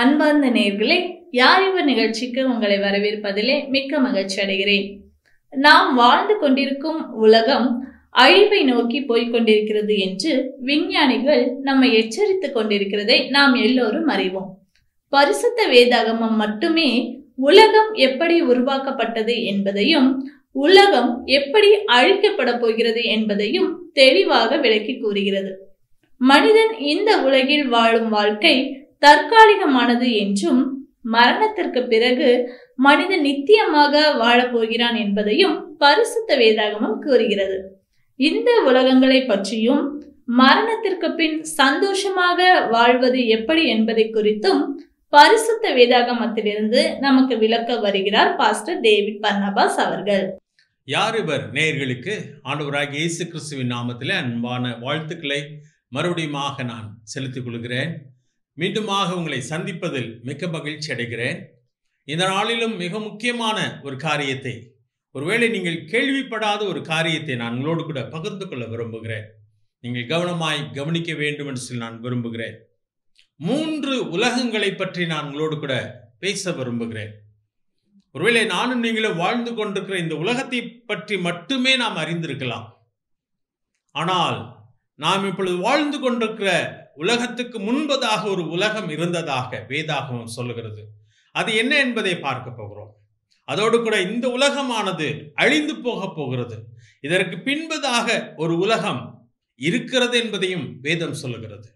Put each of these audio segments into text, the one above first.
அன்பார்ந்த நேர்களே யார் இவர் நிகழ்ச்சிக்கு உங்களை வரவேற்பதிலே மிக்க மகிழ்ச்சி அடைகிறேன் நாம் வாழ்ந்து கொண்டிருக்கும் உலகம் அழிவை நோக்கி போய்க் கொண்டிருக்கிறது என்று விஞ்ஞானிகள் நம்மை எச்சரித்துக் கொண்டிருக்கிறதை நாம் எல்லோரும் அறிவோம் பரிசுத்த வேதாகமம் மட்டுமே உலகம் எப்படி உருவாக்கப்பட்டது என்பதையும் உலகம் எப்படி அழிக்கப்பட போகிறது என்பதையும் தெளிவாக விளக்கி கூறுகிறது மனிதன் இந்த உலகில் வாழும் வாழ்க்கை தற்காலிகமானது என்றும் மரணத்திற்கு பிறகு மனிதன் நித்தியமாக வாழப்போகிறான் என்பதையும் பரிசுத்த வேதாகமம் கூறுகிறது இந்த உலகங்களை பற்றியும் மரணத்திற்கு பின் சந்தோஷமாக வாழ்வது எப்படி என்பதை குறித்தும் பரிசுத்த வேதாகமத்திலிருந்து நமக்கு விளக்க வருகிறார் பாஸ்டர் டேவிட் பர்னபாஸ் அவர்கள் யார் இவர் நேயர்களுக்கு ஆண்டவராகிய இயேசு கிறிஸ்துவின் நாமத்தில் அன்பான வாழ்த்துக்களை மறுபடியுமாக நான் செலுத்திக் கொள்கிறேன் மீண்டுமாக உங்களை சந்திப்பதில் மிக்க மகிழ்ச்சி அடைகிறேன் இந்த நாளிலும் மிக முக்கியமான ஒரு காரியத்தை ஒருவேளை நீங்கள் கேள்விப்படாத ஒரு காரியத்தை நான் உங்களோடு கூட பகிர்ந்து கொள்ள விரும்புகிறேன் நீங்கள் கவனமாய் கவனிக்க வேண்டும் என்று சொல்லி நான் விரும்புகிறேன் மூன்று உலகங்களை பற்றி நான் உங்களோடு கூட பேச விரும்புகிறேன் ஒருவேளை நானும் நீங்களும் வாழ்ந்து கொண்டிருக்கிற இந்த உலகத்தை பற்றி மட்டுமே நாம் அறிந்திருக்கலாம் ஆனால் நாம் இப்பொழுது வாழ்ந்து கொண்டிருக்கிற உலகத்துக்கு முன்பதாக ஒரு உலகம் இருந்ததாக வேதாகமம் சொல்லுகிறது அது என்ன என்பதை பார்க்க போகிறோம் அதோடு கூட இந்த உலகமானது அழிந்து போக போகிறது இதற்கு பின்பதாக ஒரு உலகம் இருக்கிறது என்பதையும் வேதம் சொல்லுகிறது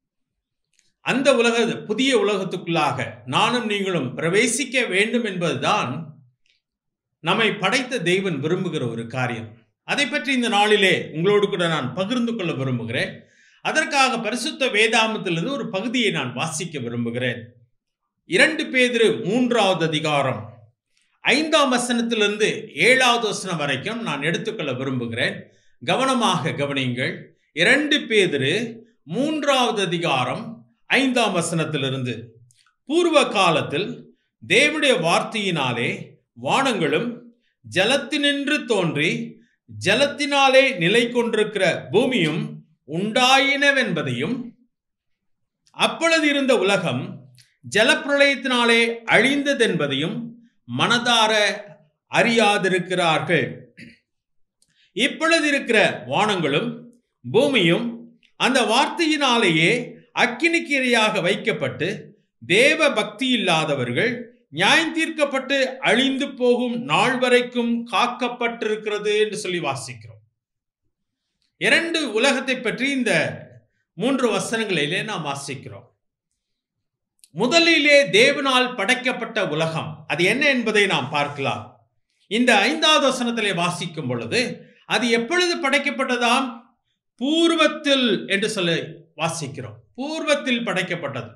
அந்த உலக புதிய உலகத்துக்குள்ளாக நானும் நீங்களும் பிரவேசிக்க வேண்டும் என்பதுதான் நம்மை படைத்த தெய்வன் விரும்புகிற ஒரு காரியம் அதை பற்றி இந்த நாளிலே உங்களோடு கூட நான் பகிர்ந்து கொள்ள விரும்புகிறேன் அதற்காக பரிசுத்த வேதாமத்திலிருந்து ஒரு பகுதியை நான் வாசிக்க விரும்புகிறேன் இரண்டு பேதிரு மூன்றாவது அதிகாரம் ஐந்தாம் வசனத்திலிருந்து ஏழாவது வசனம் வரைக்கும் நான் எடுத்துக்கொள்ள விரும்புகிறேன் கவனமாக கவனியுங்கள் இரண்டு பேதிரு மூன்றாவது அதிகாரம் ஐந்தாம் வசனத்திலிருந்து பூர்வ காலத்தில் தேவனுடைய வார்த்தையினாலே வானங்களும் ஜலத்தினின்று தோன்றி ஜலத்தினாலே நிலை கொண்டிருக்கிற பூமியும் உண்டாயினவென்பதையும் அப்பொழுது இருந்த உலகம் ஜலப்பிரளயத்தினாலே அழிந்ததென்பதையும் மனதார அறியாதிருக்கிறார்கள் இப்பொழுது இருக்கிற வானங்களும் பூமியும் அந்த வார்த்தையினாலேயே அக்கினிக்கிரையாக வைக்கப்பட்டு தேவ பக்தி இல்லாதவர்கள் நியாயம் தீர்க்கப்பட்டு அழிந்து போகும் நாள் வரைக்கும் காக்கப்பட்டிருக்கிறது என்று சொல்லி வாசிக்கிறோம் இரண்டு உலகத்தை பற்றி இந்த மூன்று வசனங்களிலே நாம் வாசிக்கிறோம் முதலிலே தேவனால் படைக்கப்பட்ட உலகம் அது என்ன என்பதை நாம் பார்க்கலாம் இந்த ஐந்தாவது வசனத்திலே வாசிக்கும் பொழுது அது எப்பொழுது படைக்கப்பட்டதாம் பூர்வத்தில் என்று சொல்லி வாசிக்கிறோம் பூர்வத்தில் படைக்கப்பட்டது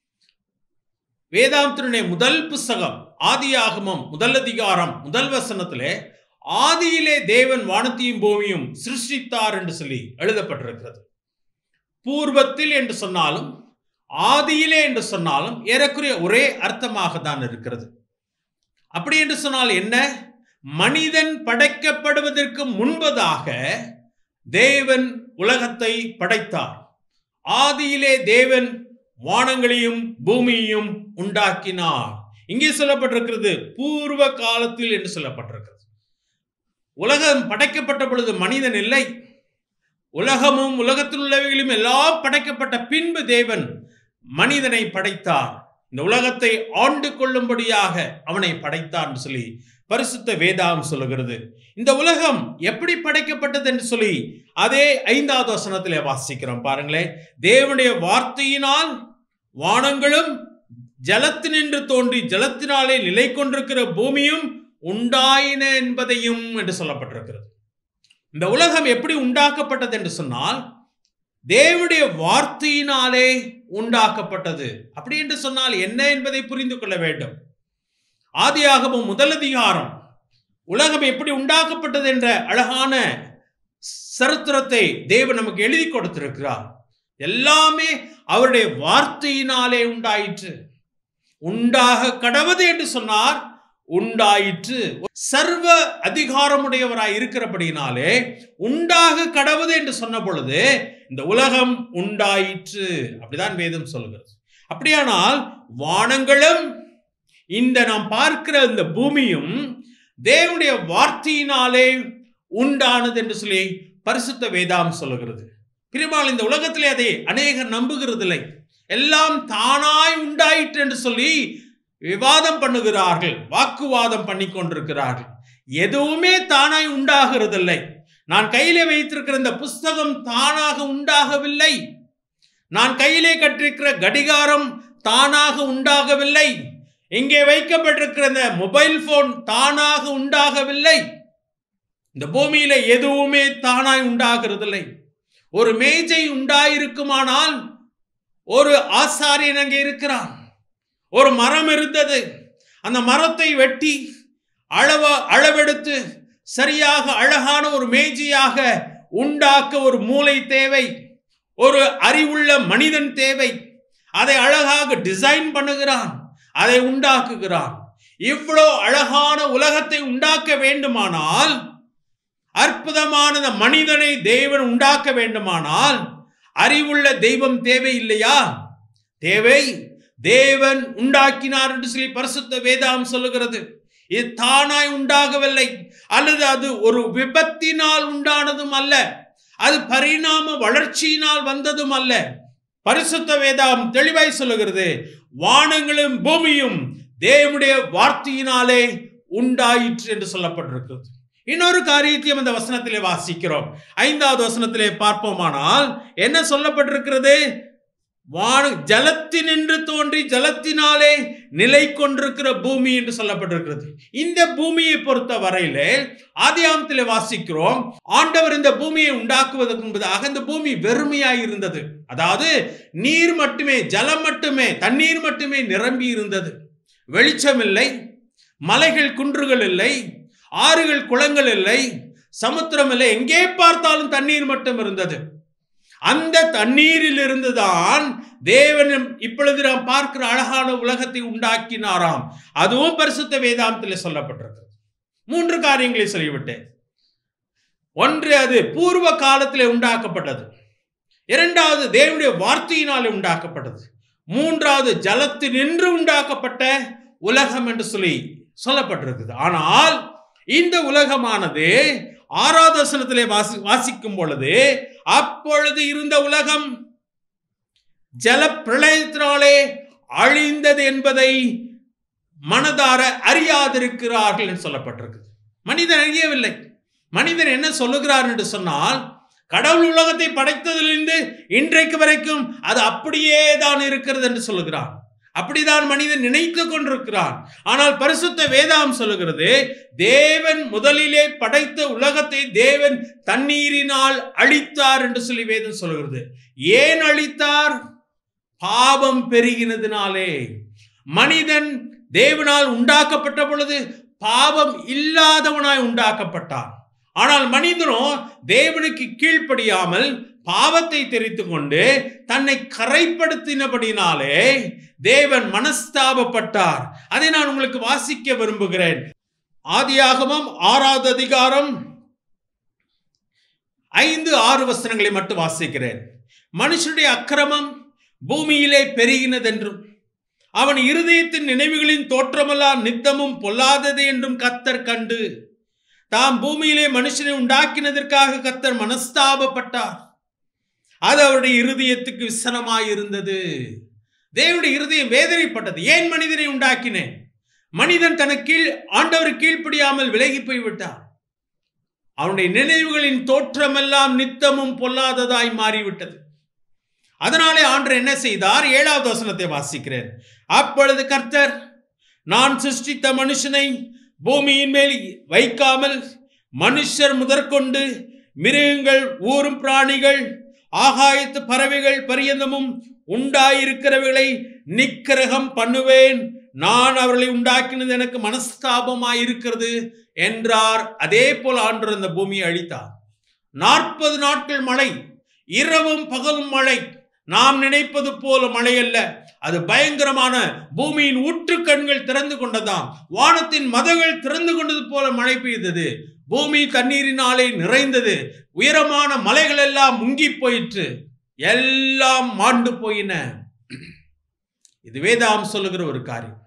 வேதாந்தனுடைய முதல் புஸ்தகம் ஆதியாகமம் முதல் அதிகாரம் முதல் வசனத்திலே ஆதியிலே தேவன் வானத்தையும் பூமியும் சிருஷ்டித்தார் என்று சொல்லி எழுதப்பட்டிருக்கிறது பூர்வத்தில் என்று சொன்னாலும் ஆதியிலே என்று சொன்னாலும் ஏறக்குறைய ஒரே அர்த்தமாக தான் இருக்கிறது அப்படி என்று சொன்னால் என்ன மனிதன் படைக்கப்படுவதற்கு முன்பதாக தேவன் உலகத்தை படைத்தார் ஆதியிலே தேவன் வானங்களையும் பூமியையும் உண்டாக்கினார் இங்கே சொல்லப்பட்டிருக்கிறது பூர்வ காலத்தில் என்று சொல்லப்பட்டிருக்கிறது உலகம் படைக்கப்பட்ட பொழுது மனிதன் இல்லை உலகமும் உலகத்தில் உள்ளவைகளும் எல்லாம் படைக்கப்பட்ட பின்பு தேவன் மனிதனை படைத்தார் இந்த உலகத்தை ஆண்டு கொள்ளும்படியாக அவனை படைத்தார் என்று சொல்லி பரிசுத்த வேதாகம் சொல்லுகிறது இந்த உலகம் எப்படி படைக்கப்பட்டது என்று சொல்லி அதே ஐந்தாவது வசனத்திலே வாசிக்கிறோம் பாருங்களேன் தேவனுடைய வார்த்தையினால் வானங்களும் ஜலத்தினின்று தோன்றி ஜலத்தினாலே நிலை கொண்டிருக்கிற பூமியும் உண்டாயின என்பதையும் என்று சொல்லப்பட்டிருக்கிறது இந்த உலகம் எப்படி உண்டாக்கப்பட்டது என்று சொன்னால் தேவனுடைய வார்த்தையினாலே உண்டாக்கப்பட்டது அப்படி என்று சொன்னால் என்ன என்பதை புரிந்து கொள்ள வேண்டும் ஆதியாகமும் முதல் அதிகாரம் உலகம் எப்படி உண்டாக்கப்பட்டது என்ற அழகான சரித்திரத்தை தேவன் நமக்கு எழுதி கொடுத்திருக்கிறார் எல்லாமே அவருடைய வார்த்தையினாலே உண்டாயிற்று உண்டாக கடவுது என்று சொன்னார் உண்டாயிற்று சர்வ அதிகாரமுடையவராய் இருக்கிறபடினாலே உண்டாக கடவுது என்று சொன்ன பொழுது இந்த உலகம் உண்டாயிற்று அப்படிதான் வேதம் சொல்கிறது அப்படியானால் வானங்களும் இந்த நாம் பார்க்கிற இந்த பூமியும் தேவனுடைய வார்த்தையினாலே உண்டானது என்று சொல்லி பரிசுத்த வேதாம் சொல்லுகிறது பிரிமால் இந்த உலகத்திலே அதை அநேகர் நம்புகிறதில்லை எல்லாம் தானாய் உண்டாயிற்று என்று சொல்லி விவாதம் பண்ணுகிறார்கள் வாக்குவாதம் பண்ணி கொண்டிருக்கிறார்கள் எதுவுமே தானாய் உண்டாகிறதில்லை நான் கையிலே வைத்திருக்கிற இந்த புஸ்தகம் தானாக உண்டாகவில்லை நான் கையிலே கட்டிருக்கிற கடிகாரம் தானாக உண்டாகவில்லை இங்கே வைக்கப்பட்டிருக்கிற இந்த மொபைல் போன் தானாக உண்டாகவில்லை இந்த பூமியில எதுவுமே தானாய் உண்டாகிறதில்லை ஒரு மேஜை உண்டாயிருக்குமானால் ஒரு ஆசாரியன் அங்கே இருக்கிறான் ஒரு மரம் இருந்தது அந்த மரத்தை வெட்டி அளவ அளவெடுத்து சரியாக அழகான ஒரு மேஜையாக உண்டாக்க ஒரு மூளை தேவை ஒரு அறிவுள்ள மனிதன் தேவை அதை அழகாக டிசைன் பண்ணுகிறான் அதை உண்டாக்குகிறான் இவ்வளோ அழகான உலகத்தை உண்டாக்க வேண்டுமானால் அற்புதமான இந்த மனிதனை தேவன் உண்டாக்க வேண்டுமானால் அறிவுள்ள தெய்வம் தேவை இல்லையா தேவை தேவன் உண்டாக்கினார் என்று சொல்லி பரிசுத்த வேதாம் சொல்லுகிறது இது தானாய் உண்டாகவில்லை அல்லது அது ஒரு விபத்தினால் உண்டானதும் அல்ல அது பரிணாம வளர்ச்சியினால் வந்ததும் அல்ல பரிசுத்த வேதாம் தெளிவாய் சொல்லுகிறது வானங்களும் பூமியும் தேவனுடைய வார்த்தையினாலே உண்டாயிற்று என்று சொல்லப்பட்டிருக்கிறது இன்னொரு காரியத்தையும் அந்த வசனத்திலே வாசிக்கிறோம் ஐந்தாவது வசனத்திலே பார்ப்போமானால் என்ன சொல்லப்பட்டிருக்கிறது வான ஜலத்தினின்று தோன்றி ஜலத்தினாலே நிலை கொண்டிருக்கிற பூமி என்று சொல்லப்பட்டிருக்கிறது இந்த பூமியை பொறுத்த வரையில ஆதியாமத்திலே வாசிக்கிறோம் ஆண்டவர் இந்த பூமியை உண்டாக்குவதற்கு என்பதாக இந்த பூமி வெறுமையாய் இருந்தது அதாவது நீர் மட்டுமே ஜலம் மட்டுமே தண்ணீர் மட்டுமே நிரம்பி இருந்தது வெளிச்சம் இல்லை மலைகள் குன்றுகள் இல்லை ஆறுகள் குளங்கள் இல்லை சமுத்திரம் இல்லை எங்கே பார்த்தாலும் தண்ணீர் மட்டும் இருந்தது அந்த தண்ணீரில் இருந்துதான் தேவன் இப்பொழுது நாம் பார்க்கிற அழகான உலகத்தை உண்டாக்கினாராம் அதுவும் பரிசுத்த வேதாந்தத்தில் சொல்லப்பட்டிருக்கிறது மூன்று காரியங்களை சொல்லிவிட்டேன் ஒன்று அது பூர்வ காலத்தில் உண்டாக்கப்பட்டது இரண்டாவது தேவனுடைய வார்த்தையினாலே உண்டாக்கப்பட்டது மூன்றாவது ஜலத்தினின்று உண்டாக்கப்பட்ட உலகம் என்று சொல்லி சொல்லப்பட்டிருக்குது ஆனால் இந்த உலகமானது ஆராதசனத்திலே வாசி வாசிக்கும் பொழுது அப்பொழுது இருந்த உலகம் ஜல பிரளயத்தினாலே அழிந்தது என்பதை மனதார அறியாதிருக்கிறார்கள் என்று சொல்லப்பட்டிருக்குது மனிதன் அறியவில்லை மனிதன் என்ன சொல்லுகிறார் என்று சொன்னால் கடவுள் உலகத்தை படைத்ததிலிருந்து இன்றைக்கு வரைக்கும் அது அப்படியே தான் இருக்கிறது என்று சொல்லுகிறான் அப்படிதான் மனிதன் நினைத்து கொண்டிருக்கிறான் ஆனால் பரிசுத்த வேதாம் சொல்லுகிறது தேவன் முதலிலே படைத்த உலகத்தை தேவன் தண்ணீரினால் அழித்தார் என்று சொல்லி வேதம் சொல்லுகிறது ஏன் அழித்தார் பாவம் பெருகினதினாலே மனிதன் தேவனால் உண்டாக்கப்பட்ட பொழுது பாவம் இல்லாதவனாய் உண்டாக்கப்பட்டான் ஆனால் மனிதனோ தேவனுக்கு கீழ்ப்படியாமல் பாவத்தை தெரித்து கொண்டு தன்னை கரைப்படுத்தினபடினாலே தேவன் மனஸ்தாபப்பட்டார் அதை நான் உங்களுக்கு வாசிக்க விரும்புகிறேன் ஆதியாகமம் ஆறாவது அதிகாரம் ஐந்து ஆறு வசனங்களை மட்டும் வாசிக்கிறேன் மனுஷனுடைய அக்கிரமம் பூமியிலே பெருகினதென்றும் அவன் இருதயத்தின் நினைவுகளின் தோற்றமெல்லாம் நித்தமும் பொல்லாதது என்றும் கத்தர் கண்டு தாம் பூமியிலே மனுஷனை உண்டாக்கினதற்காக கத்தர் மனஸ்தாபப்பட்டார் அது அவருடைய இருதயத்துக்கு விசனமாய் இருந்தது தேவனுடைய இருதயம் வேதனைப்பட்டது ஏன் மனிதனை உண்டாக்கினேன் மனிதன் தனக்கு கீழ் ஆண்டவர் கீழ்ப்படியாமல் விலகி போய்விட்டார் அவனுடைய நினைவுகளின் தோற்றமெல்லாம் நித்தமும் பொல்லாததாய் மாறிவிட்டது அதனாலே ஆண்டர் என்ன செய்தார் ஏழாவது வசனத்தை வாசிக்கிறேன் அப்பொழுது கர்த்தர் நான் சிருஷ்டித்த மனுஷனை பூமியின் மேல் வைக்காமல் மனுஷர் முதற்கொண்டு மிருகங்கள் ஊரும் பிராணிகள் ஆகாயத்து பறவைகள் பரியந்தமும் உண்டாயிருக்கிறவைகளை நிக்கிரகம் பண்ணுவேன் நான் அவர்களை உண்டாக்கினது எனக்கு மனஸ்தாபமாய் இருக்கிறது என்றார் அதே போல் ஆண்டவர் அந்த பூமியை அழித்தார் நாற்பது நாட்கள் மழை இரவும் பகலும் மழை நாம் நினைப்பது போல மழை அல்ல அது பயங்கரமான பூமியின் ஊற்று கண்கள் திறந்து கொண்டதாம் வானத்தின் மதங்கள் திறந்து கொண்டது போல மழை பெய்தது பூமி தண்ணீரினாலே நிறைந்தது உயரமான மலைகள் எல்லாம் முங்கி போயிற்று எல்லாம் மாண்டு போயின இது வேதாம் சொல்லுகிற ஒரு காரியம்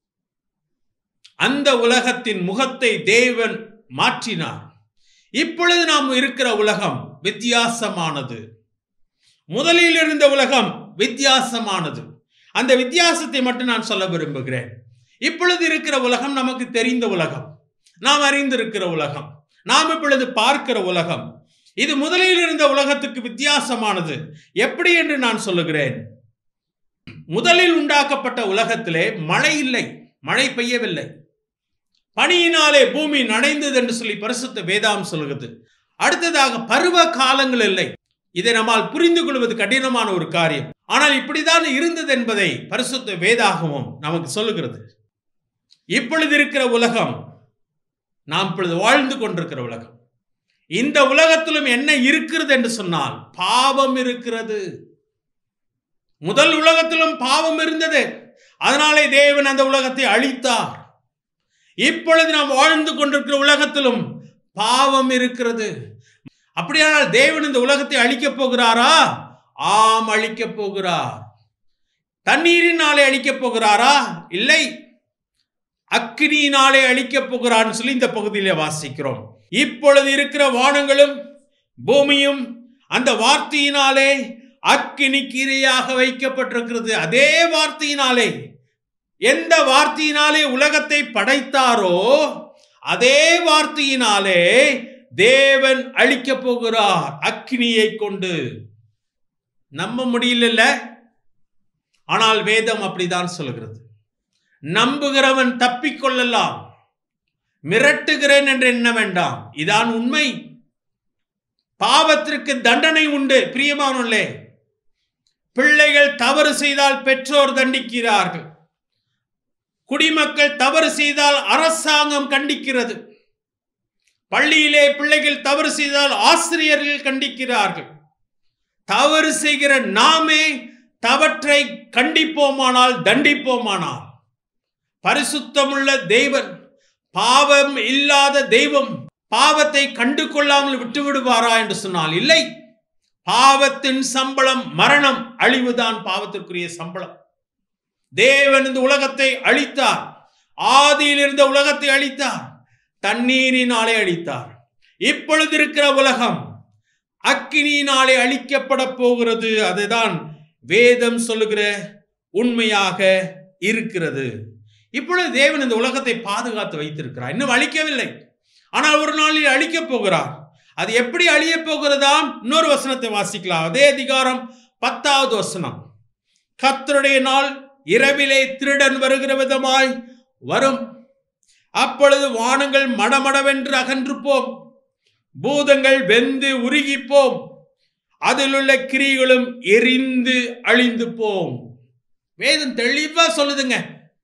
அந்த உலகத்தின் முகத்தை தேவன் மாற்றினார் இப்பொழுது நாம் இருக்கிற உலகம் வித்தியாசமானது முதலில் இருந்த உலகம் வித்தியாசமானது அந்த வித்தியாசத்தை மட்டும் நான் சொல்ல விரும்புகிறேன் இப்பொழுது இருக்கிற உலகம் நமக்கு தெரிந்த உலகம் நாம் அறிந்திருக்கிற உலகம் நாம் இப்பொழுது பார்க்கிற உலகம் இது முதலில் இருந்த உலகத்துக்கு வித்தியாசமானது எப்படி என்று நான் சொல்லுகிறேன் முதலில் உண்டாக்கப்பட்ட உலகத்திலே மழை இல்லை மழை பெய்யவில்லை பனியினாலே பூமி நனைந்தது என்று சொல்லி பரிசுத்த வேதாம் சொல்லுகிறது அடுத்ததாக பருவ காலங்கள் இல்லை இதை நம்மால் புரிந்து கொள்வது கடினமான ஒரு காரியம் ஆனால் இப்படிதான் இருந்தது என்பதை பரிசுத்த வேதாகமும் நமக்கு சொல்லுகிறது இப்பொழுது இருக்கிற உலகம் நாம் இப்பொழுது வாழ்ந்து கொண்டிருக்கிற உலகம் இந்த உலகத்திலும் என்ன இருக்கிறது என்று சொன்னால் பாவம் இருக்கிறது முதல் உலகத்திலும் பாவம் இருந்தது அதனாலே தேவன் அந்த உலகத்தை அழித்தார் இப்பொழுது நாம் வாழ்ந்து கொண்டிருக்கிற உலகத்திலும் பாவம் இருக்கிறது அப்படியானால் தேவன் இந்த உலகத்தை அழிக்கப் போகிறாரா ஆம் அழிக்கப் போகிறார் தண்ணீரினாலே அழிக்கப் போகிறாரா இல்லை அக்கினியினாலே அழிக்கப் போகிறான்னு சொல்லி இந்த பகுதியிலே வாசிக்கிறோம் இப்பொழுது இருக்கிற வானங்களும் பூமியும் அந்த வார்த்தையினாலே அக்கினிக்கு இரையாக வைக்கப்பட்டிருக்கிறது அதே வார்த்தையினாலே எந்த வார்த்தையினாலே உலகத்தை படைத்தாரோ அதே வார்த்தையினாலே தேவன் அழிக்கப் போகிறார் அக்கினியை கொண்டு நம்ப முடியல ஆனால் வேதம் அப்படிதான் சொல்கிறது நம்புகிறவன் தப்பிக்கொள்ளலாம் மிரட்டுகிறேன் என்று எண்ண வேண்டாம் இதான் உண்மை பாவத்திற்கு தண்டனை உண்டு பிரியமானே பிள்ளைகள் தவறு செய்தால் பெற்றோர் தண்டிக்கிறார்கள் குடிமக்கள் தவறு செய்தால் அரசாங்கம் கண்டிக்கிறது பள்ளியிலே பிள்ளைகள் தவறு செய்தால் ஆசிரியர்கள் கண்டிக்கிறார்கள் தவறு செய்கிற நாமே தவற்றை கண்டிப்போமானால் தண்டிப்போமானால் பரிசுத்தமுள்ள தெய்வன் பாவம் இல்லாத தெய்வம் பாவத்தை கண்டு கொள்ளாமல் விட்டு விடுவாரா என்று சொன்னால் இல்லை பாவத்தின் சம்பளம் மரணம் அழிவுதான் பாவத்திற்குரிய சம்பளம் தேவன் இந்த உலகத்தை அழித்தார் ஆதியில் இருந்த உலகத்தை அழித்தார் தண்ணீரினாலே அழித்தார் இப்பொழுது இருக்கிற உலகம் அக்கினியினாலே அழிக்கப்பட போகிறது அதுதான் வேதம் சொல்லுகிற உண்மையாக இருக்கிறது இப்பொழுது தேவன் இந்த உலகத்தை பாதுகாத்து வைத்திருக்கிறார் இன்னும் அழிக்கவில்லை ஆனால் ஒரு நாளில் அழிக்கப் போகிறார் அது எப்படி அழிய போகிறதாம் இன்னொரு வசனத்தை வாசிக்கலாம் அதே அதிகாரம் பத்தாவது வசனம் கத்தருடைய நாள் இரவிலே திருடன் வருகிற விதமாய் வரும் அப்பொழுது வானங்கள் மடமடவென்று அகன்று போம் பூதங்கள் வெந்து உருகி போம் அதில் உள்ள கிரிகளும் எரிந்து அழிந்து போம் வேதம் தெளிவா சொல்லுதுங்க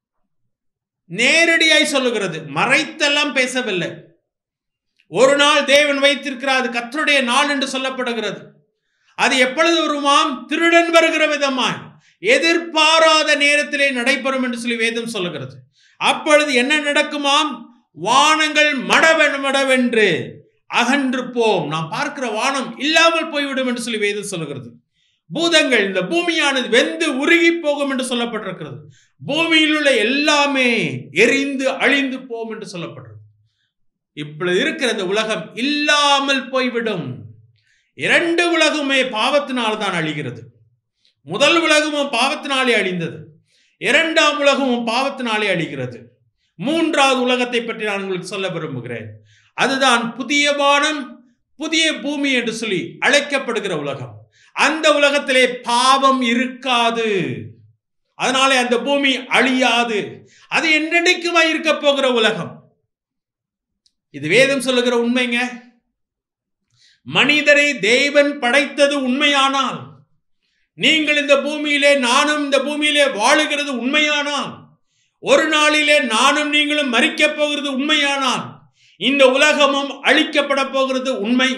நேரடியாய் சொல்லுகிறது மறைத்தெல்லாம் பேசவில்லை ஒரு நாள் தேவன் வைத்திருக்கிறார் அது கத்தருடைய நாள் என்று சொல்லப்படுகிறது அது எப்பொழுது வருமாம் திருடன் வருகிற விதமாய் எதிர்பாராத நேரத்திலே நடைபெறும் என்று சொல்லி வேதம் சொல்லுகிறது அப்பொழுது என்ன நடக்குமாம் வானங்கள் மடவென் மடவென்று அகன்று போம் நாம் பார்க்கிற வானம் இல்லாமல் போய்விடும் என்று சொல்லி வேதம் சொல்லுகிறது பூதங்கள் இந்த பூமியானது வெந்து உருகி போகும் என்று சொல்லப்பட்டிருக்கிறது பூமியில் உள்ள எல்லாமே எரிந்து அழிந்து போம் என்று சொல்லப்படுறது இப்பொழுது இருக்கிற இந்த உலகம் இல்லாமல் போய்விடும் இரண்டு உலகமே பாவத்தினால் தான் அழிகிறது முதல் உலகமும் பாவத்தினாலே அழிந்தது இரண்டாம் உலகமும் பாவத்தினாலே அழிகிறது மூன்றாவது உலகத்தை பற்றி நான் உங்களுக்கு சொல்ல விரும்புகிறேன் அதுதான் புதிய வானம் புதிய பூமி என்று சொல்லி அழைக்கப்படுகிற உலகம் அந்த உலகத்திலே பாவம் இருக்காது அதனாலே அந்த பூமி அழியாது அது என்னென்னைக்குமா இருக்க போகிற உலகம் இது வேதம் சொல்லுகிற உண்மைங்க மனிதரை தேவன் படைத்தது உண்மையானால் நீங்கள் இந்த பூமியிலே நானும் இந்த பூமியிலே வாழுகிறது உண்மையானால் ஒரு நாளிலே நானும் நீங்களும் மறிக்கப் போகிறது உண்மையானால் இந்த உலகமும் அழிக்கப்பட போகிறது உண்மை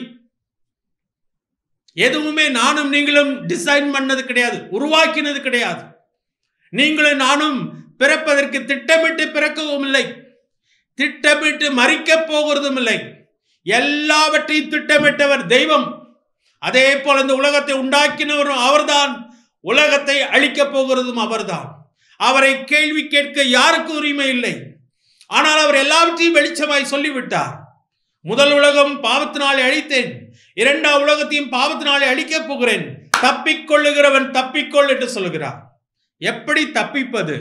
எதுவுமே நானும் நீங்களும் டிசைன் பண்ணது கிடையாது உருவாக்கினது கிடையாது நீங்களும் நானும் பிறப்பதற்கு திட்டமிட்டு பிறக்கவும் இல்லை திட்டமிட்டு மறிக்கப் போகிறதும் இல்லை எல்லாவற்றையும் திட்டமிட்டவர் தெய்வம் அதே போல இந்த உலகத்தை உண்டாக்கினவரும் அவர்தான் உலகத்தை அழிக்கப் போகிறதும் அவர்தான் அவரை கேள்வி கேட்க யாருக்கு உரிமை இல்லை ஆனால் அவர் எல்லாவற்றையும் வெளிச்சமாய் சொல்லிவிட்டார் முதல் உலகம் பாவத்தினாலே அழித்தேன் இரண்டாம் உலகத்தையும் பாவத்தினாலே அழிக்கப் போகிறேன் தப்பிக்கொள்ளுகிறவன் தப்பிக்கொள் என்று சொல்லுகிறார் எப்படி தப்பிப்பது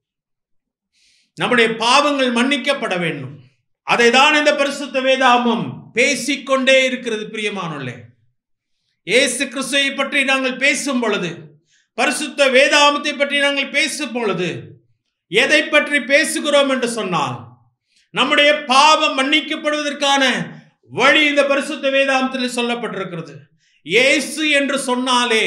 நம்முடைய பாவங்கள் மன்னிக்கப்பட வேண்டும் அதை தான் இந்த பரிசுத்த வேதாமம் பேசிக்கொண்டே இருக்கிறது பிரியமானுள்ளே இயேசு கிறிஸ்துவை பற்றி நாங்கள் பேசும் பொழுது பரிசுத்த வேதாமத்தை பற்றி நாங்கள் பேசும் பொழுது எதை பற்றி பேசுகிறோம் என்று சொன்னால் நம்முடைய பாவம் மன்னிக்கப்படுவதற்கான வழி இந்த பரிசுத்த வேதாந்தத்தில் சொல்லப்பட்டிருக்கிறது இயேசு என்று சொன்னாலே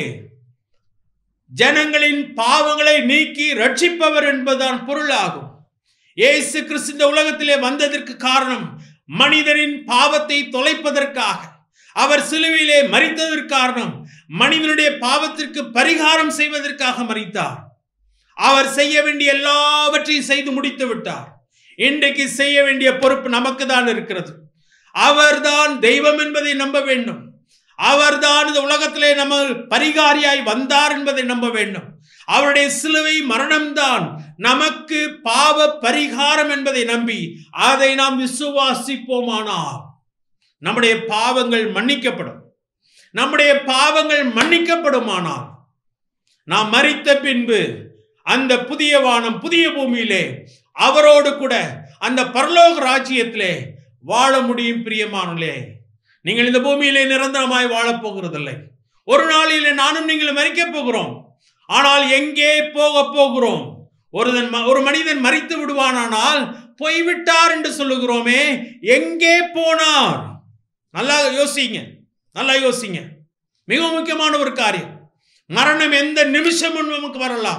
ஜனங்களின் பாவங்களை நீக்கி ரட்சிப்பவர் என்பதுதான் பொருளாகும் இயேசு கிறிஸ்து இந்த உலகத்திலே வந்ததற்கு காரணம் மனிதனின் பாவத்தை தொலைப்பதற்காக அவர் சிலுவையிலே மறித்ததற்கு காரணம் மனிதனுடைய பாவத்திற்கு பரிகாரம் செய்வதற்காக மறித்தார் அவர் செய்ய வேண்டிய எல்லாவற்றையும் செய்து முடித்து விட்டார் இன்றைக்கு செய்ய வேண்டிய பொறுப்பு நமக்கு தான் இருக்கிறது அவர்தான் தெய்வம் என்பதை நம்ப வேண்டும் அவர்தான் இந்த உலகத்திலே நம்ம பரிகாரியாய் வந்தார் என்பதை நம்ப வேண்டும் அவருடைய சிலுவை மரணம்தான் நமக்கு பாவ பரிகாரம் என்பதை நம்பி அதை நாம் விசுவாசிப்போமானால் நம்முடைய பாவங்கள் மன்னிக்கப்படும் நம்முடைய பாவங்கள் மன்னிக்கப்படுமானால் நாம் மறித்த பின்பு அந்த புதிய வானம் புதிய பூமியிலே அவரோடு கூட அந்த பரலோக ராஜ்யத்திலே வாழ முடியும் பிரியமானே நீங்கள் இந்த பூமியிலே நிரந்தரமாய் வாழப் போகிறதில்லை ஒரு நாளிலே நானும் நீங்கள் மறிக்கப் போகிறோம் ஆனால் எங்கே போக போகிறோம் ஒருதன் ஒரு மனிதன் மறித்து விடுவானானால் போய்விட்டார் என்று சொல்லுகிறோமே எங்கே போனார் நல்லா யோசிங்க நல்லா யோசிங்க மிக முக்கியமான ஒரு காரியம் மரணம் எந்த நிமிஷமும் நமக்கு வரலாம்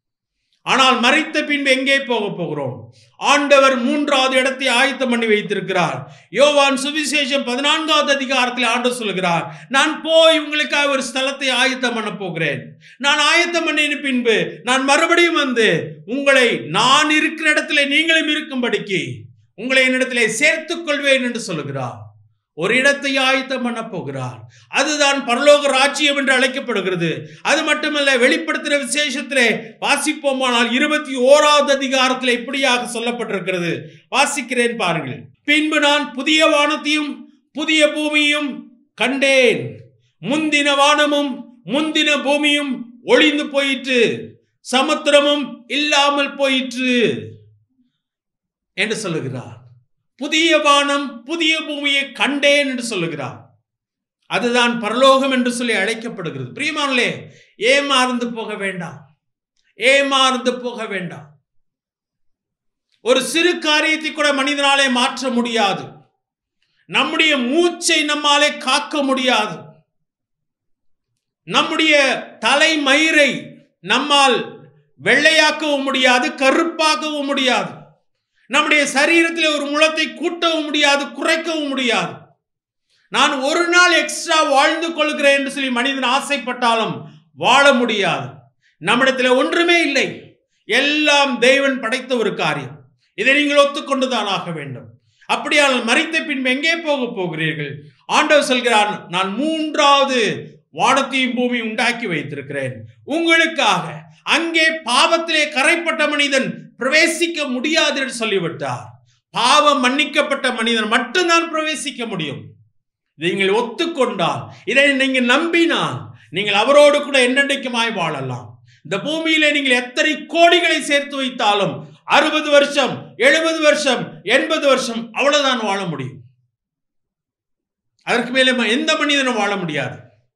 ஆனால் மறித்த பின்பு எங்கே போக போகிறோம் ஆண்டவர் மூன்றாவது இடத்தை ஆயத்தம் பண்ணி வைத்திருக்கிறார் யோவான் சுவிசேஷம் பதினான்காவது அதிகாரத்தில் ஆண்டு சொல்கிறார் நான் போய் உங்களுக்காக ஒரு ஸ்தலத்தை ஆயத்தம் பண்ண போகிறேன் நான் ஆயத்தம் பண்ணின பின்பு நான் மறுபடியும் வந்து உங்களை நான் இருக்கிற இடத்துல நீங்களும் இருக்கும்படிக்கு உங்களை என்னிடத்திலே சேர்த்துக் கொள்வேன் என்று சொல்லுகிறார் ஒரு இடத்தை ஆயத்தம் பண்ண போகிறார் அதுதான் பரலோக ராஜ்யம் என்று அழைக்கப்படுகிறது அது மட்டுமல்ல வெளிப்படுத்துகிற விசேஷத்திலே வாசிப்போமானால் இருபத்தி ஓராவது அதிகாரத்தில் இப்படியாக சொல்லப்பட்டிருக்கிறது வாசிக்கிறேன் பாருங்கள் பின்பு நான் புதிய வானத்தையும் புதிய பூமியும் கண்டேன் முந்தின வானமும் முந்தின பூமியும் ஒளிந்து போயிற்று சமுத்திரமும் இல்லாமல் போயிற்று என்று சொல்லுகிறார் புதிய வானம் புதிய பூமியை கண்டேன் என்று சொல்லுகிறார் அதுதான் பரலோகம் என்று சொல்லி அழைக்கப்படுகிறது பிரியமானே ஏமாறந்து போக வேண்டாம் ஏமாறந்து போக வேண்டாம் ஒரு சிறு காரியத்தை கூட மனிதனாலே மாற்ற முடியாது நம்முடைய மூச்சை நம்மாலே காக்க முடியாது நம்முடைய தலைமயிரை நம்மால் வெள்ளையாக்கவும் முடியாது கருப்பாக்கவும் முடியாது நம்முடைய சரீரத்தில் ஒரு முளத்தை கூட்டவும் முடியாது குறைக்கவும் முடியாது நான் ஒரு நாள் எக்ஸ்ட்ரா வாழ்ந்து கொள்கிறேன் என்று சொல்லி மனிதன் ஆசைப்பட்டாலும் வாழ முடியாது நம்மிடத்தில் ஒன்றுமே இல்லை எல்லாம் தெய்வன் படைத்த ஒரு காரியம் இதை நீங்கள் ஒத்துக்கொண்டுதான் ஆக வேண்டும் அப்படியானால் மறித்த பின்பு எங்கே போக போகிறீர்கள் ஆண்டவர் சொல்கிறார் நான் மூன்றாவது வானத்தையும் பூமி உண்டாக்கி வைத்திருக்கிறேன் உங்களுக்காக அங்கே பாவத்திலே கரைப்பட்ட மனிதன் பிரவேசிக்க முடியாது என்று சொல்லிவிட்டார் பாவம் மன்னிக்கப்பட்ட மனிதன் மட்டும்தான் பிரவேசிக்க முடியும் நீங்கள் ஒத்துக்கொண்டால் இதை நீங்கள் நம்பினால் நீங்கள் அவரோடு கூட என்னென்றைக்குமாய் வாழலாம் இந்த பூமியிலே நீங்கள் எத்தனை கோடிகளை சேர்த்து வைத்தாலும் அறுபது வருஷம் எழுபது வருஷம் எண்பது வருஷம் அவ்வளவுதான் வாழ முடியும் அதற்கு மேலே எந்த மனிதனும் வாழ முடியாது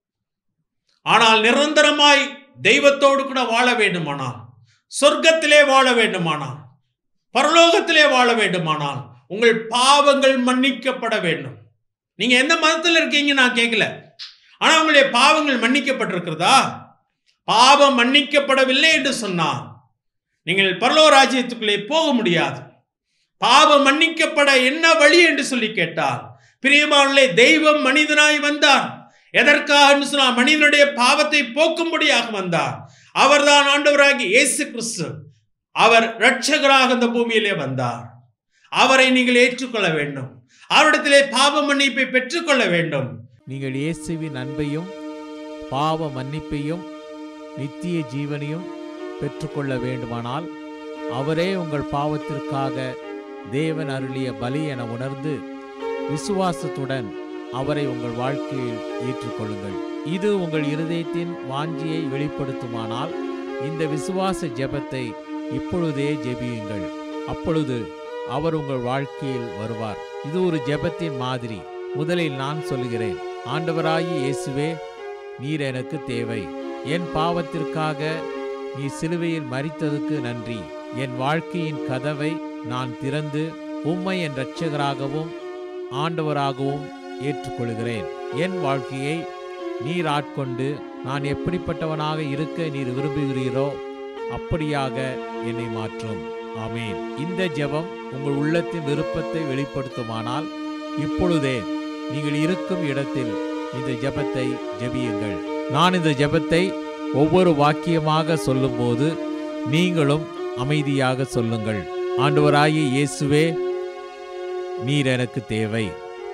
ஆனால் நிரந்தரமாய் தெய்வத்தோடு கூட வாழ வேண்டுமானால் சொர்க்கத்திலே வாழ வேண்டுமானால் பரலோகத்திலே வாழ வேண்டுமானால் உங்கள் பாவங்கள் மன்னிக்கப்பட வேண்டும் நீங்க எந்த மதத்தில் இருக்கீங்க நான் கேட்கல ஆனா உங்களுடைய பாவங்கள் மன்னிக்கப்பட்டிருக்கிறதா பாவம் மன்னிக்கப்படவில்லை என்று சொன்னால் நீங்கள் பரலோ ராஜ்யத்துக்குள்ளே போக முடியாது பாவம் மன்னிக்கப்பட என்ன வழி என்று சொல்லி கேட்டால் பிரியமானே தெய்வம் மனிதனாய் வந்தார் எதற்காக சொன்னால் மனிதனுடைய பாவத்தை போக்கும்படியாக வந்தார் அவர்தான் ஆண்டவராகி இயேசு கிறிஸ்து அவர் இரட்சகராக இந்த பூமியிலே வந்தார் அவரை நீங்கள் ஏற்றுக்கொள்ள வேண்டும் அவரிடத்திலே பாவ மன்னிப்பை பெற்றுக்கொள்ள வேண்டும் நீங்கள் இயேசுவின் அன்பையும் பாவ மன்னிப்பையும் நித்திய ஜீவனையும் பெற்றுக்கொள்ள வேண்டுமானால் அவரே உங்கள் பாவத்திற்காக தேவன் அருளிய பலி என உணர்ந்து விசுவாசத்துடன் அவரை உங்கள் வாழ்க்கையில் ஏற்றுக்கொள்ளுங்கள் இது உங்கள் இருதயத்தின் வாஞ்சியை வெளிப்படுத்துமானால் இந்த விசுவாச ஜெபத்தை இப்பொழுதே ஜெபியுங்கள் அப்பொழுது அவர் உங்கள் வாழ்க்கையில் வருவார் இது ஒரு ஜெபத்தின் மாதிரி முதலில் நான் சொல்கிறேன் ஆண்டவராகி இயேசுவே நீர் எனக்கு தேவை என் பாவத்திற்காக நீ சிலுவையில் மரித்ததுக்கு நன்றி என் வாழ்க்கையின் கதவை நான் திறந்து உம்மை என் இரட்சகராகவும் ஆண்டவராகவும் ஏற்றுக்கொள்கிறேன் என் வாழ்க்கையை நீர் ஆட்கொண்டு நான் எப்படிப்பட்டவனாக இருக்க நீர் விரும்புகிறீரோ அப்படியாக என்னை மாற்றும் ஆமேன் இந்த ஜெபம் உங்கள் உள்ளத்தின் விருப்பத்தை வெளிப்படுத்துமானால் இப்பொழுதே நீங்கள் இருக்கும் இடத்தில் இந்த ஜெபத்தை ஜெபியுங்கள் நான் இந்த ஜெபத்தை ஒவ்வொரு வாக்கியமாக சொல்லும்போது நீங்களும் அமைதியாக சொல்லுங்கள் ஆண்டவராகிய இயேசுவே நீர் எனக்கு தேவை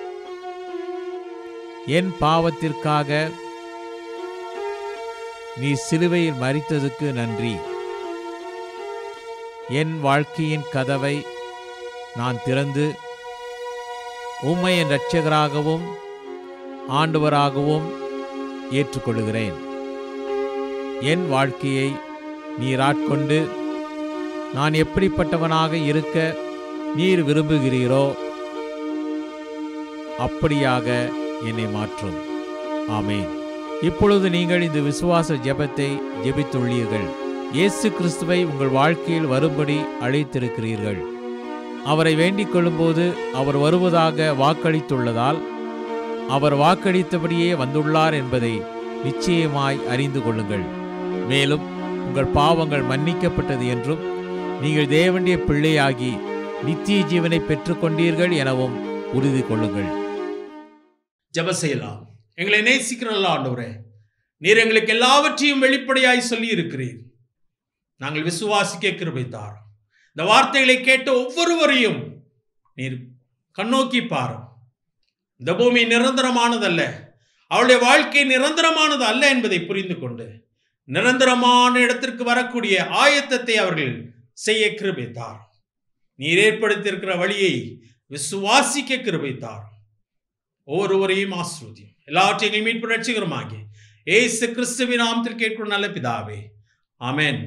என் பாவத்திற்காக நீ சிலுவையில் மரித்ததுக்கு நன்றி என் வாழ்க்கையின் கதவை நான் திறந்து உம்மை என் இரட்சகராகவும் ஆண்டவராகவும் ஏற்றுக்கொள்கிறேன் என் வாழ்க்கையை நீர் ஆட்கொண்டு நான் எப்படிப்பட்டவனாக இருக்க நீர் விரும்புகிறீரோ அப்படியாக என்னை மாற்றும் ஆமேன் இப்பொழுது நீங்கள் இந்த விசுவாச ஜெபத்தை ஜெபித்துள்ளீர்கள் இயேசு கிறிஸ்துவை உங்கள் வாழ்க்கையில் வரும்படி அழைத்திருக்கிறீர்கள் அவரை வேண்டிக் கொள்ளும்போது அவர் வருவதாக வாக்களித்துள்ளதால் அவர் வாக்களித்தபடியே வந்துள்ளார் என்பதை நிச்சயமாய் அறிந்து கொள்ளுங்கள் மேலும் உங்கள் பாவங்கள் மன்னிக்கப்பட்டது என்றும் நீங்கள் தேவனுடைய பிள்ளையாகி நித்திய ஜீவனை பெற்றுக்கொண்டீர்கள் எனவும் உறுதி கொள்ளுங்கள் ஜெப செய்யலாம் எங்களை நேசிக்கிற நல்ல ஆண்டவரே நீர் எங்களுக்கு எல்லாவற்றையும் வெளிப்படையாய் சொல்லி இருக்கிறீர் நாங்கள் விசுவாசிக்க கிருபை தாரும் இந்த வார்த்தைகளை கேட்ட ஒவ்வொருவரையும் நீர் கண்ணோக்கி பாரும் இந்த பூமி நிரந்தரமானதல்ல அவளுடைய வாழ்க்கை நிரந்தரமானது அல்ல என்பதை புரிந்து கொண்டு நிரந்தரமான இடத்திற்கு வரக்கூடிய ஆயத்தத்தை அவர்கள் செய்ய கிருபை தாரும் நீர் ஏற்படுத்தியிருக்கிற வழியை விசுவாசிக்க கிருபை தாரும் ஒவ்வொருவரையும் ஆசிர்வதியும் எல்லாவற்றையும் மீட்பு ரட்சிகரமாகி ஏசு கிறிஸ்துவின் நாமத்தில் கேட்கும் நல்ல பிதாவே ஆமென்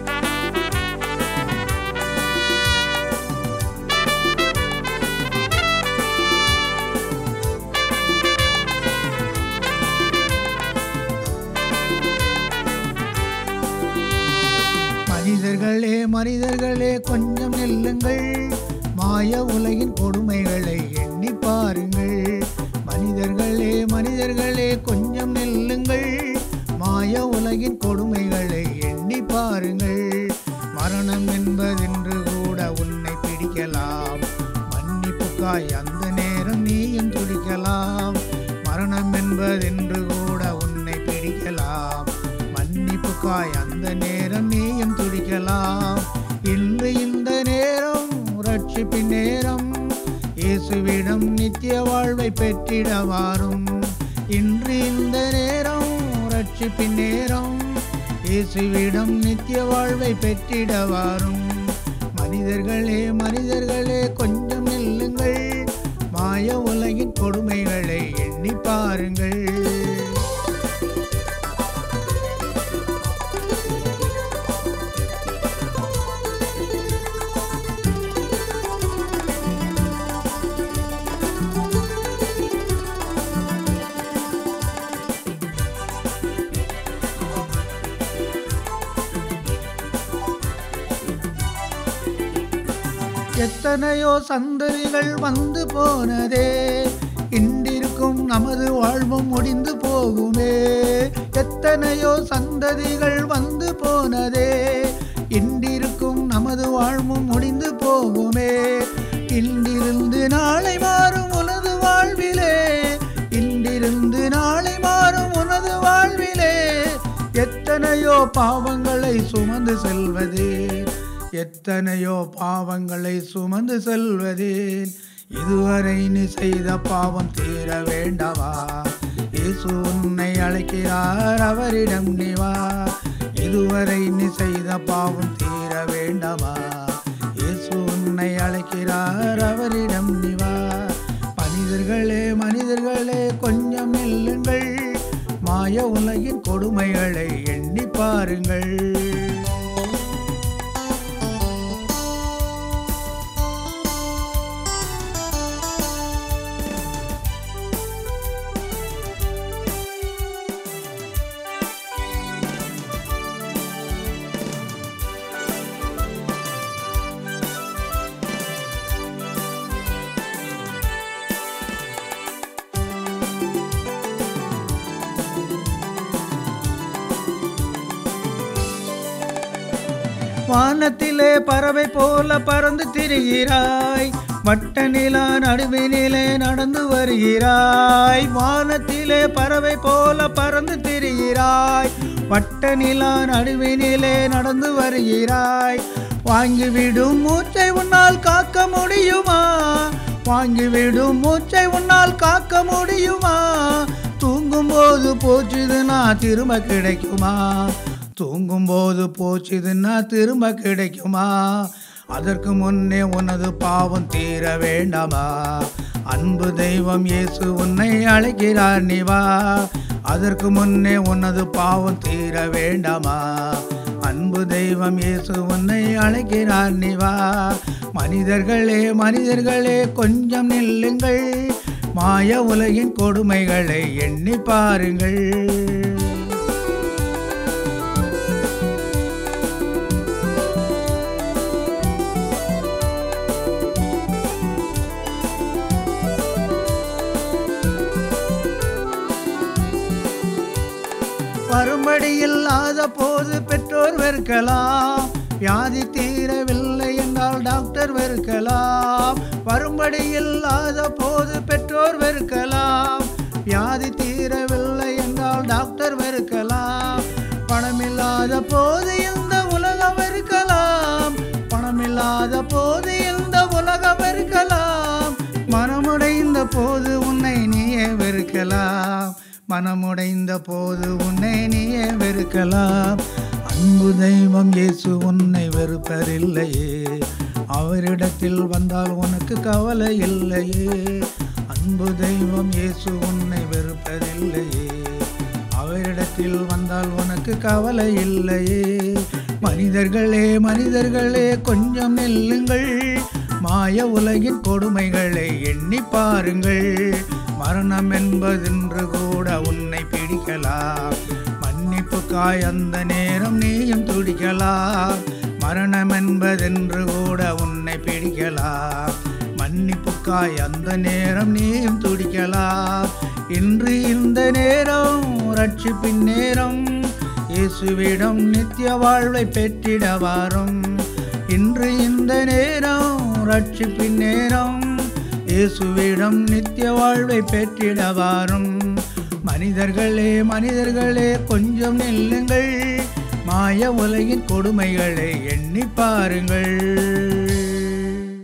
மனிதர்களே மனிதர்களே கொஞ்சம் நெல்லுங்கள் மாய உலகின் கொடுமைகளை எண்ணி பாருங்கள் மனிதர்களே மனிதர்களே கொஞ்சம் நெல்லுங்கள் மாய உலகின் கொடுமைகளை எண்ணி பாருங்கள் மரணம் என்பதென்று கூட உன்னை பிடிக்கலாம் மன்னிப்புக்காய் அந்த நேரம் நீயும் துடிக்கலாம் மரணம் என்பதென்று கூட உன்னை பிடிக்கலாம் மன்னிப்புக்காய் அந்த நேரம் நீயும் துடிக்கலாம் இன்று இந்த நேரம் ரட்சிப்பின் நேரம் இயேசுவிடம் நித்திய வாழ்வை பெற்றிட வாரும் இன்று இந்த நேரம் ரட்சிப்பின் நேரம் இயேசுவிடம் நித்திய வாழ்வை பெற்றிட வாரும் மனிதர்களே மனிதர்களே கொஞ்சம் நில்லுங்கள் மாய உலகின் கொடுமைகளை எண்ணி பாருங்கள் எத்தனையோ சந்ததிகள் வந்து போனதே இன்றிருக்கும் நமது வாழ்வும் முடிந்து போகுமே எத்தனையோ சந்ததிகள் வந்து போனதே இன்றிருக்கும் நமது வாழ்வும் முடிந்து போகுமே இன்றிருந்து நாளை மாறும் உனது வாழ்விலே இன்றிருந்து நாளை மாறும் உனது வாழ்விலே எத்தனையோ பாவங்களை சுமந்து செல்வதே எத்தனையோ பாவங்களை சுமந்து செல்வதேன் இதுவரை நீ செய்த பாவம் தீர வேண்டவா இயேசு உன்னை அழைக்கிறார் அவரிடம் நீ வா இதுவரை நீ செய்த பாவம் தீர வேண்டாமா இயேசு உன்னை அழைக்கிறார் அவரிடம் நீ வா மனிதர்களே மனிதர்களே கொஞ்சம் நில்லுங்கள் மாய உலகின் கொடுமைகளை எண்ணி பாருங்கள் வானத்திலே பறவை போல பறந்து திரிகிறாய் வட்ட நிலா நடுவினிலே நடந்து வருகிறாய் வானத்திலே பறவை போல பறந்து திரிகிறாய் வட்ட நிலா நடுவினிலே நடந்து வருகிறாய் வாங்கிவிடும் மூச்சை உன்னால் காக்க முடியுமா வாங்கிவிடும் மூச்சை உன்னால் காக்க முடியுமா தூங்கும்போது போச்சுதுன்னா திரும்ப கிடைக்குமா தூங்கும்போது போச்சுதுன்னா திரும்ப கிடைக்குமா அதற்கு முன்னே உனது பாவம் தீர வேண்டாமா அன்பு தெய்வம் இயேசு உன்னை அழைக்கிறார் நீ வா அதற்கு முன்னே உனது பாவம் தீர வேண்டாமா அன்பு தெய்வம் இயேசு உன்னை அழைக்கிறார் நீ வா மனிதர்களே மனிதர்களே கொஞ்சம் நில்லுங்கள் மாய உலகின் கொடுமைகளை எண்ணி பாருங்கள் வரும்படி இல்லாத போது பெற்றோர் வெறுக்கலாம் வியாதி தீரவில்லை என்றால் டாக்டர் வெறுக்கலாம் வரும்படி இல்லாத போது பெற்றோர் வெறுக்கலாம் வியாதி தீரவில்லை என்றால் டாக்டர் வெறுக்கலாம் பணமில்லாத போது இந்த உலகம் வெறுக்கலாம் பணமில்லாத போது இந்த உலகம் வெறுக்கலாம் மனமுடைந்த போது உன்னை நீயே வெறுக்கலாம் மனமுடைந்த போது உன்னை நீயே வெறுக்கலாம் அன்பு தெய்வம் இயேசு உன்னை வெறுப்பதில்லையே அவரிடத்தில் வந்தால் உனக்கு கவலை இல்லையே அன்பு தெய்வம் இயேசு உன்னை வெறுப்பதில்லையே அவரிடத்தில் வந்தால் உனக்கு கவலை இல்லையே மனிதர்களே மனிதர்களே கொஞ்சம் நில்லுங்கள் மாய உலகின் கொடுமைகளை எண்ணி பாருங்கள் மரணம் என்பதென்று கூட உன்னை பிடிக்கலாம் மன்னிப்புக்காய் அந்த நேரம் நீயும் துடிக்கலாம் மரணம் என்பதென்று கூட உன்னை பிடிக்கலாம் மன்னிப்புக்காய் அந்த நேரம் நீயும் துடிக்கலாம் இன்று இந்த நேரம் ரட்சிப்பின் நேரம் இயேசுவிடம் நித்திய வாழ்வை பெற்றிட வாரும் இன்று இந்த நேரம் ரட்சிப்பின் நேரம் இயேசுவிடம் நித்திய வாழ்வை பெற்றிட வாரும் மனிதர்களே மனிதர்களே கொஞ்சம் நில்லுங்கள் மாய உலகின் கொடுமைகளை எண்ணி பாருங்கள்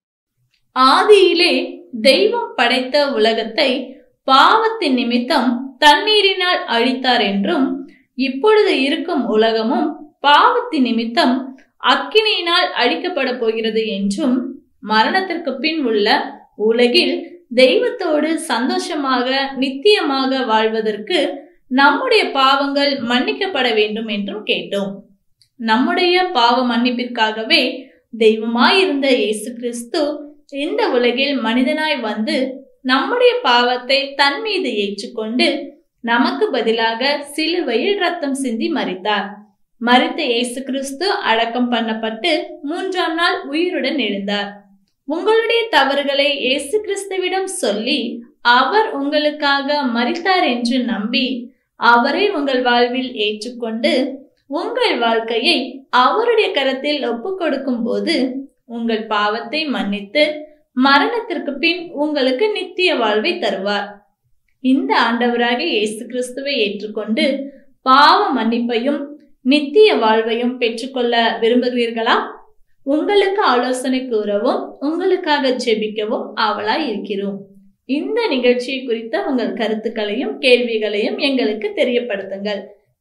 ஆதியிலே தெய்வம் படைத்த உலகத்தை பாவத்தின் நிமித்தம் தண்ணீரினால் அழித்தார் என்றும் இப்பொழுது இருக்கும் உலகமும் பாவத்தின் நிமித்தம் அக்கினியினால் அழிக்கப்பட போகிறது என்றும் மரணத்திற்கு பின் உள்ள உலகில் தெய்வத்தோடு சந்தோஷமாக நித்தியமாக வாழ்வதற்கு நம்முடைய பாவங்கள் மன்னிக்கப்பட வேண்டும் என்றும் கேட்டோம் நம்முடைய பாவ மன்னிப்பிற்காகவே தெய்வமாயிருந்த இயேசு கிறிஸ்து இந்த உலகில் மனிதனாய் வந்து நம்முடைய பாவத்தை தன் மீது ஏற்றுக்கொண்டு நமக்கு பதிலாக சிலுவையில் ரத்தம் சிந்தி மரித்தார் மரித்த இயேசு கிறிஸ்து அடக்கம் பண்ணப்பட்டு மூன்றாம் நாள் உயிருடன் எழுந்தார் உங்களுடைய தவறுகளை இயேசு கிறிஸ்துவிடம் சொல்லி அவர் உங்களுக்காக மரித்தார் என்று நம்பி அவரை உங்கள் வாழ்வில் ஏற்றுக்கொண்டு உங்கள் வாழ்க்கையை அவருடைய கரத்தில் ஒப்புக் கொடுக்கும் போது உங்கள் பாவத்தை மன்னித்து மரணத்திற்கு பின் உங்களுக்கு நித்திய வாழ்வை தருவார் இந்த ஆண்டவராக இயேசு கிறிஸ்துவை ஏற்றுக்கொண்டு பாவ மன்னிப்பையும் நித்திய வாழ்வையும் பெற்றுக்கொள்ள விரும்புகிறீர்களா உங்களுக்கு ஆலோசனை கூறவும் உங்களுக்காக ஜெபிக்கவும் ஆவலாய் இருக்கிறோம் இந்த நிகழ்ச்சியை குறித்த உங்கள் கருத்துக்களையும் கேள்விகளையும் எங்களுக்கு தெரியப்படுத்துங்கள்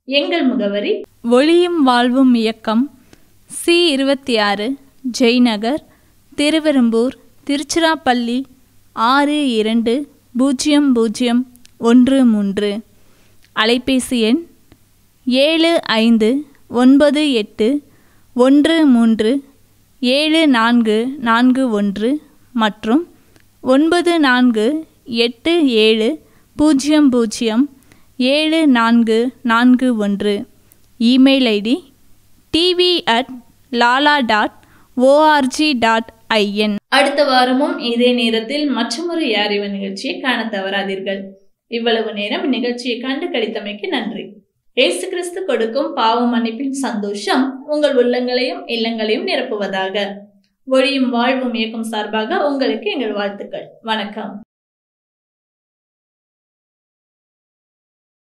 எங்கள் முகவரி ஒளியும் வாழ்வும் இயக்கம் சி இருபத்தி ஆறு ஜெய்நகர் திருவெரும்பூர் திருச்சிராப்பள்ளி ஆறு இரண்டு பூஜ்ஜியம் பூஜ்ஜியம் ஒன்று மூன்று அலைபேசி எண் ஏழு ஐந்து ஒன்பது எட்டு ஒன்று மூன்று ஏழு நான்கு நான்கு ஒன்று மற்றும் ஒன்பது நான்கு எட்டு ஏழு பூஜ்ஜியம் பூஜ்ஜியம் ஏழு நான்கு நான்கு ஒன்று email ID TV at Lala dot ORG dot IN அடுத்த வாரமும் இதே நேரத்தில் மற்றொரு யாரிவ நிகழ்ச்சியை காண தவறாதீர்கள் இவ்வளவு நேரம் இந்நிகழ்ச்சியை கண்டு கழித்தமைக்கு நன்றி இயேசு கிறிஸ்து கொடுக்கும் பாவ மன்னிப்பின் சந்தோஷம் உங்கள் உள்ளங்களையும் இல்லங்களையும் நிரப்புவதாக ஒளியும் வாழ்வும் இயக்கும் சார்பாக உங்களுக்கு எங்கள் வாழ்த்துக்கள் வணக்கம்